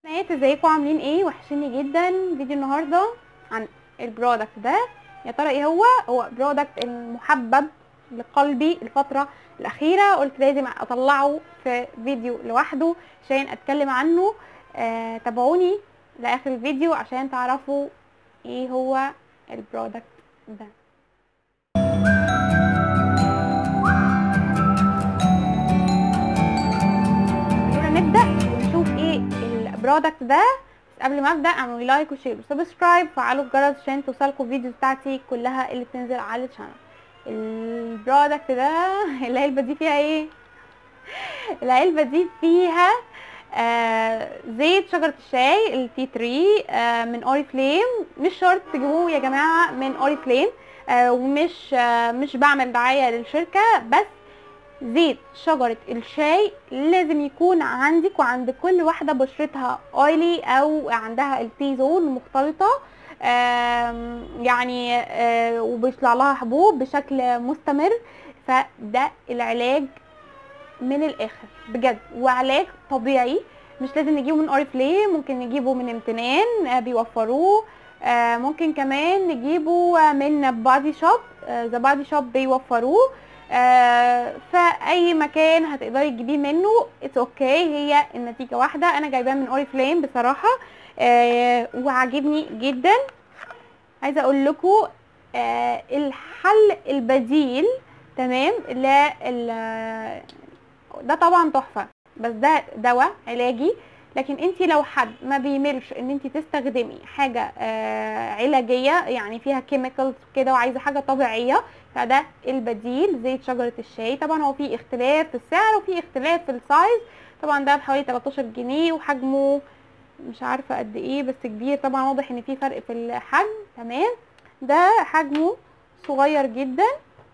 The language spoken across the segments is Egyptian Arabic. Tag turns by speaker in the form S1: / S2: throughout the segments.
S1: بنات ازيكم عاملين ايه وحشيني جدا فيديو النهارده عن البرودكت ده يا ترى ايه هو هو برودكت المحبب لقلبي الفتره الاخيره قلت لازم اطلعه في فيديو لوحده عشان اتكلم عنه آه تابعوني لاخر الفيديو عشان تعرفوا ايه هو البرودكت ده خلونا نبدا ونشوف ايه البرودكت ده بس قبل ما ابدا اعملوا لي لايك وشير وسبسكرايب وفعلوا الجرس عشان توصلكم الفيديوز بتاعتي كلها اللي بتنزل على الشانل البرودكت ده العلبه دي فيها ايه العلبه دي فيها آه زيت شجرة الشاي التي تري آه من اوري فليم مش شرط تجيبوه يا جماعة من اوري فليم آه ومش آه مش بعمل دعاية للشركة بس زيت شجرة الشاي لازم يكون عندك وعند كل واحدة بشرتها اويلي او عندها التي زون مختلطة آم، يعني آه، وبيطلع لها حبوب بشكل مستمر فده العلاج من الاخر بجد وعلاج طبيعي مش لازم نجيبه من اوريفلي ممكن نجيبه من امتنان آه، بيوفروه آه، ممكن كمان نجيبه آه، من بادي شوب ذا بادي شوب بيوفروه آه، فاي مكان هتقدري تجيبيه منه اتس اوكي هي النتيجه واحده انا جايباه من اوريفليم بصراحه آه، وعاجبني جدا عايزه اقول لكم آه، الحل البديل تمام لل ده طبعا تحفه بس ده دواء علاجي لكن انت لو حد ما بيملش ان انت تستخدمي حاجه آه علاجيه يعني فيها كيميكالز كده وعايزه حاجه طبيعيه فده البديل زيت شجره الشاي طبعا هو في اختلاف في السعر وفي اختلاف في السايز طبعا ده بحوالي 13 جنيه وحجمه مش عارفه قد ايه بس كبير طبعا واضح ان في فرق في الحجم تمام ده حجمه صغير جدا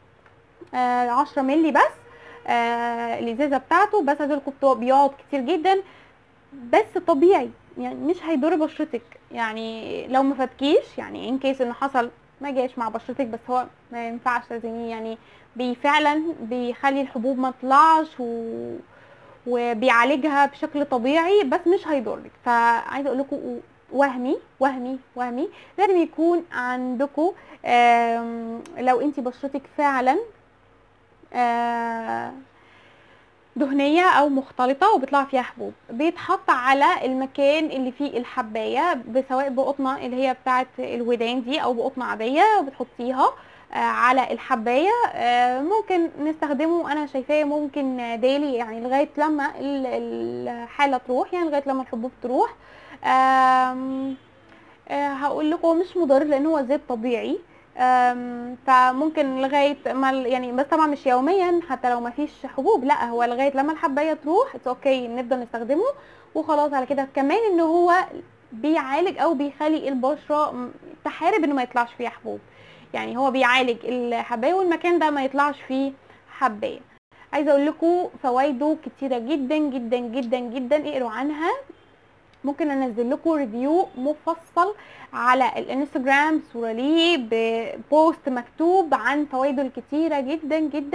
S1: آه 10 مللي بس آه الازازه بتاعته بس هدولكم بتوع بيقعد كتير جدا بس طبيعي يعني مش هيضر بشرتك يعني لو ما فاتكيش يعني ان كيس انه حصل ما جاش مع بشرتك بس هو ما ينفعش لازم يعني بي فعلا بيخلي الحبوب ما تطلعش و... وبيعالجها بشكل طبيعي بس مش هيضرك فعايزه اقول لكم وهمي وهمي وهمي لازم يكون عندكم لو انت بشرتك فعلا آه، دهنية او مختلطة وبيطلع فيها حبوب بيتحط على المكان اللي فيه الحباية سواء بقطنة اللي هي بتاعت الودان دي او بقطنة عادية وبتحطيها آه، على الحباية آه، ممكن نستخدمه انا شايفاه ممكن ديلي يعني لغاية لما ال- الحالة تروح يعني لغاية لما الحبوب تروح آم، آه، هقول لكم مش مضر لان هو زيت طبيعي آم، فممكن لغايه ما ال- يعني بس طبعا مش يوميا حتى لو ما فيش حبوب لا هو لغايه لما الحبايه تروح اتس اوكي نفضل نستخدمه وخلاص على كده كمان ان هو بيعالج او بيخلي البشره م- تحارب انه ما يطلعش فيها حبوب يعني هو بيعالج الحبايه والمكان ده ما يطلعش فيه حبايه عايزه اقول لكم فوائده كتيره جدا جدا جدا جدا اقروا عنها ممكن انزل لكم ريفيو مفصل على الانستجرام صوره ليه ببوست مكتوب عن فوائده الكتيره جدا جدا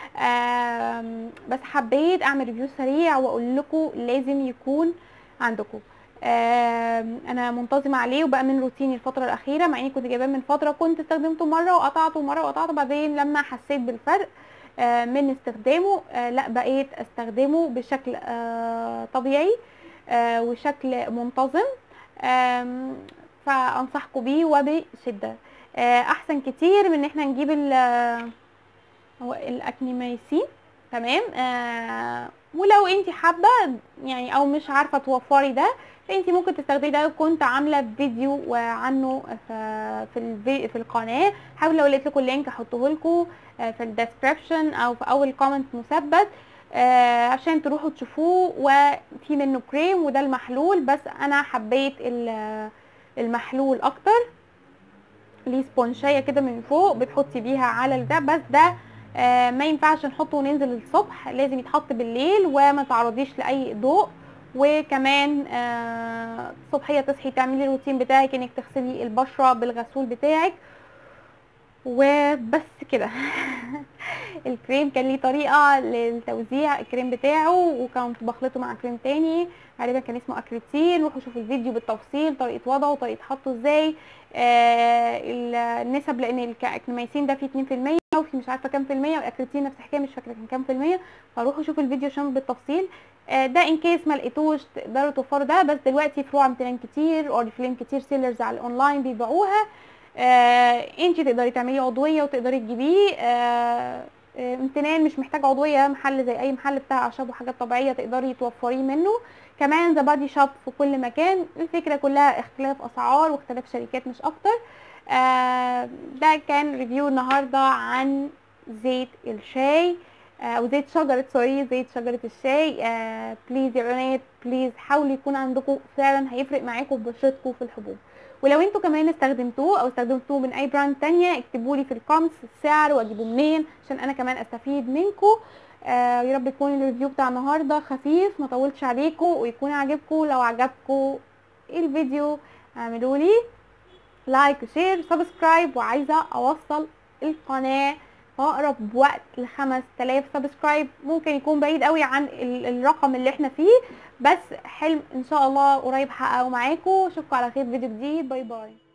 S1: آم، بس حبيت اعمل ريفيو سريع واقول لكم لازم يكون عندكم آم، انا منتظمه عليه وبقى من روتيني الفتره الاخيره مع اني كنت جايباه من فتره كنت استخدمته مره وقطعته مره وقطعته بعدين لما حسيت بالفرق آه، من استخدامه آه، لا بقيت استخدمه بشكل آه، طبيعي آه، وشكل منتظم آم، فانصحكم بيه وبشده آه، احسن كتير من ان احنا نجيب ال هو الاكنيميسين تمام آه ولو انت حابه يعني او مش عارفه توفري ده فانت ممكن تستخدمي ده كنت عامله فيديو عنه في في, الفي في القناه حاول لو لقيت لكم اللينك احطه لكم آه، في الديسكربشن او في اول كومنت مثبت آه عشان تروحوا تشوفوه وفي منه كريم وده المحلول بس انا حبيت ال- المحلول اكتر ليه سبونشايه كده من فوق بتحطي بيها على الده بس ده آه ما ينفعش نحطه وننزل الصبح لازم يتحط بالليل وما تعرضيش لاي ضوء وكمان آه الصبحيه تصحي تعملي الروتين بتاعك انك تغسلي البشره بالغسول بتاعك وبس كده الكريم كان ليه طريقه للتوزيع الكريم بتاعه وكنت بخلطه مع كريم تاني غالبا كان اسمه اكريتين روحوا شوفوا الفيديو بالتفصيل طريقه وضعه وطريقه حطه ازاي آه ال- النسب لان الكلينميسين ده فيه 2% وفي مش عارفه كام في المية والاكريتين نفس الحكايه مش فاكره كان كام في المية فروحوا شوفوا الفيديو عشان بالتفصيل آه ده ان كيس ما لقيتوش تقدروا توفروا ده بس دلوقتي فروع امتنان كتير اوريفليم كتير سيلرز على الاونلاين بيبيعوها آه انت تقدري تعملي عضويه وتقدري تجيبيه آه آه، امتنان مش محتاج عضويه محل زي اي محل بتاع اعشاب وحاجات طبيعيه تقدري توفريه منه كمان ذا بادي شوب في كل مكان الفكره كلها اختلاف اسعار واختلاف شركات مش اكتر آه ده كان ريفيو النهارده عن زيت الشاي آه، او زيت شجره سوري زيت شجره الشاي آه بليز يا بنات بليز حاولوا يكون عندكم فعلا هيفرق معاكم في بشرتكم في الحبوب ولو انتوا كمان استخدمتوه او استخدمتوه من اي براند تانية اكتبوا لي في الكومنتس السعر واجيبه منين عشان انا كمان استفيد منكم آه يا رب يكون الريفيو بتاع النهارده خفيف ما طولش عليكم ويكون عجبكم لو عجبكم الفيديو اعملوا لي لايك وشير سبسكرايب وعايزه اوصل القناه في اقرب وقت ل 5000 سبسكرايب ممكن يكون بعيد قوي عن ال- الرقم اللي احنا فيه بس حلم ان شاء الله قريب حققه معاكم اشوفكم على خير في فيديو جديد باي باي